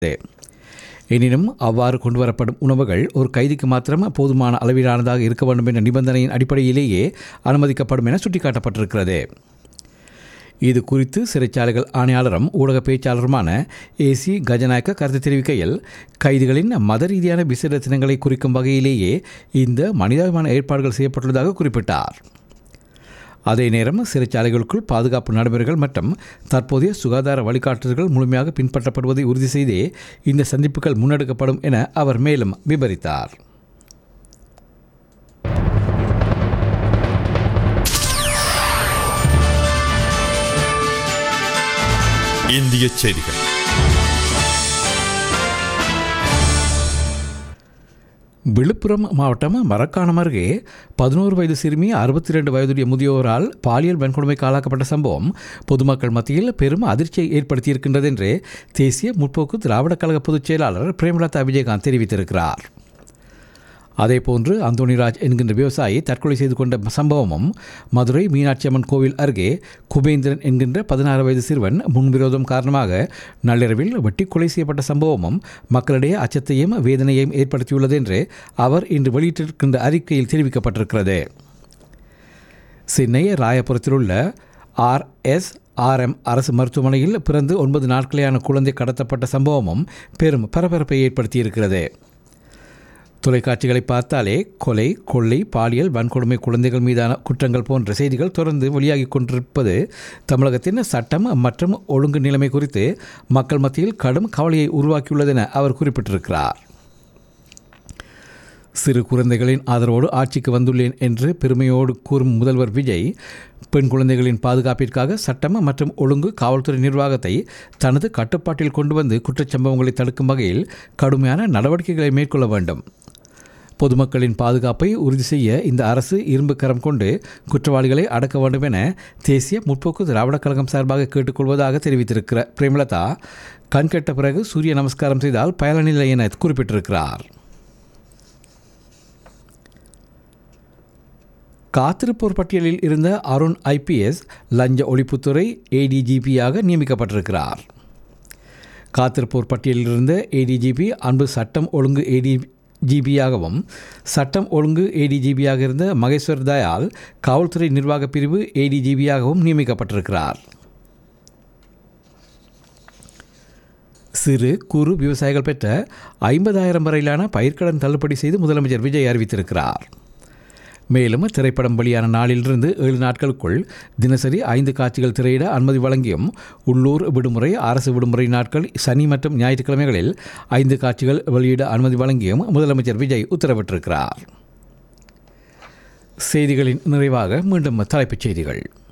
எனினும் அவ்வாறு கொண்டுவரப்படும் உணவுகள் ஒரு கைதிக்கு மாத்திரம் போதுமான அளவிலானதாக இருக்க வேண்டும் என்ற நிபந்தனையின் அடிப்படையிலேயே அனுமதிக்கப்படும் என சுட்டிக்காட்டப்பட்டிருக்கிறது இது குறித்து சிறைச்சாலைகள் ஆணையாளரும் ஊடக பேச்சாளருமான ஏசி கஜநாயக்க கருத்து தெரிவிக்கையில் கைதிகளின் மத ரீதியான விசேட தினங்களை குறிக்கும் வகையிலேயே இந்த மனிதாபிமான ஏற்பாடுகள் செய்யப்பட்டுள்ளதாக குறிப்பிட்டார் அதே நேரம் சிறைச்சாலைகளுக்குள் பாதுகாப்பு நடைமுறைகள் மற்றும் தற்போதைய சுகாதார வழிகாட்டுதல்கள் முழுமையாக பின்பற்றப்படுவதை உறுதி செய்தே இந்த சந்திப்புகள் முன்னெடுக்கப்படும் என அவர் மேலும் விவரித்தார் இந்திய செய்திகள் விழுப்புரம் மாவட்டம் மரக்காணம் அருகே பதினோரு வயது சிறுமி அறுபத்தி ரெண்டு வயதுடைய முதியோரால் பாலியல் வன்கொடுமைக்கு ஆளாக்கப்பட்ட சம்பவம் பொதுமக்கள் மத்தியில் பெரும் அதிர்ச்சியை ஏற்படுத்தியிருக்கின்றது என்று தேசிய முற்போக்கு திராவிடக் கழக பொதுச் செயலாளர் பிரேமலதா விஜயகாந்த் தெரிவித்திருக்கிறார் அதேபோன்று அந்தோணிராஜ் என்கின்ற விவசாயி தற்கொலை செய்து கொண்ட சம்பவமும் மதுரை மீனாட்சி அம்மன் கோவில் அருகே குபேந்திரன் என்கின்ற பதினாறு வயது சிறுவன் முன்விரோதம் காரணமாக நள்ளிரவில் வெட்டி கொலை செய்யப்பட்ட சம்பவமும் மக்களிடையே அச்சத்தையும் வேதனையையும் ஏற்படுத்தியுள்ளது என்று அவர் இன்று வெளியிட்டிருக்கின்ற அறிக்கையில் தெரிவிக்கப்பட்டிருக்கிறது சென்னை ராயபுரத்தில் உள்ள ஆர்எஸ் ஆர்எம் அரசு மருத்துவமனையில் பிறந்து ஒன்பது நாட்களேயான குழந்தை கடத்தப்பட்ட சம்பவமும் பெரும் பரபரப்பை ஏற்படுத்தியிருக்கிறது தொலைக்காட்சிகளை பார்த்தாலே கொலை கொள்ளை பாலியல் வன்கொடுமை குழந்தைகள் மீதான குற்றங்கள் போன்ற செய்திகள் தொடர்ந்து வெளியாகி கொண்டிருப்பது தமிழகத்தின் சட்டம் மற்றும் ஒழுங்கு நிலைமை குறித்து மக்கள் மத்தியில் கடும் கவலையை உருவாக்கியுள்ளது என அவர் குறிப்பிட்டிருக்கிறார் சிறு குழந்தைகளின் ஆதரவோடு ஆட்சிக்கு வந்துள்ளேன் என்று பெருமையோடு கூறும் முதல்வர் விஜய் பெண் குழந்தைகளின் பாதுகாப்பிற்காக சட்டம் மற்றும் ஒழுங்கு காவல்துறை நிர்வாகத்தை தனது கட்டுப்பாட்டில் கொண்டு வந்து குற்றச்சம்பவங்களை தடுக்கும் வகையில் கடுமையான நடவடிக்கைகளை மேற்கொள்ள வேண்டும் பொதுமக்களின் பாதுகாப்பை உறுதி செய்ய இந்த அரசு இரும்பு கரம் கொண்டு குற்றவாளிகளை அடக்க வேண்டும் என தேசிய முற்போக்கு திராவிடக் கழகம் சார்பாக கேட்டுக்கொள்வதாக தெரிவித்திருக்கிற பிரேமலதா கண்கெட்ட பிறகு சூரிய நமஸ்காரம் செய்தால் பயனில்லை என குறிப்பிட்டிருக்கிறார் காத்திருப்போர் பட்டியலில் இருந்த அருண் ஐபிஎஸ் லஞ்ச ஒழிப்புத்துறை ஏடிஜிபியாக நியமிக்கப்பட்டிருக்கிறார் காத்திருப்போர் பட்டியலில் இருந்த ஏடிஜிபி அன்பு சட்டம் ஒழுங்கு ஏடி ஜிபியாகவும் சட்டம் ஒழுங்கு ஏடிஜிபியாக இருந்த மகேஸ்வர் தயால் காவல்துறை நிர்வாக பிரிவு ஏடிஜிபியாகவும் நியமிக்கப்பட்டிருக்கிறார் சிறு குறு விவசாயிகள் பெற்ற ஐம்பதாயிரம் வரையிலான பயிர்க்கடன் தள்ளுபடி செய்து முதலமைச்சர் விஜய் அறிவித்திருக்கிறார் மேலும் திரைப்படம் வெளியான நாளிலிருந்து ஏழு நாட்களுக்குள் தினசரி ஐந்து காட்சிகள் திரையிட அனுமதி வழங்கியும் உள்ளூர் விடுமுறை அரசு விடுமுறை நாட்கள் சனி மற்றும் ஞாயிற்றுக்கிழமைகளில் ஐந்து காட்சிகள் வெளியிட அனுமதி வழங்கியும் முதலமைச்சர் விஜய் உத்தரவிட்டிருக்கிறார் செய்திகளின் நிறைவாக மீண்டும் தலைப்புச் செய்திகள்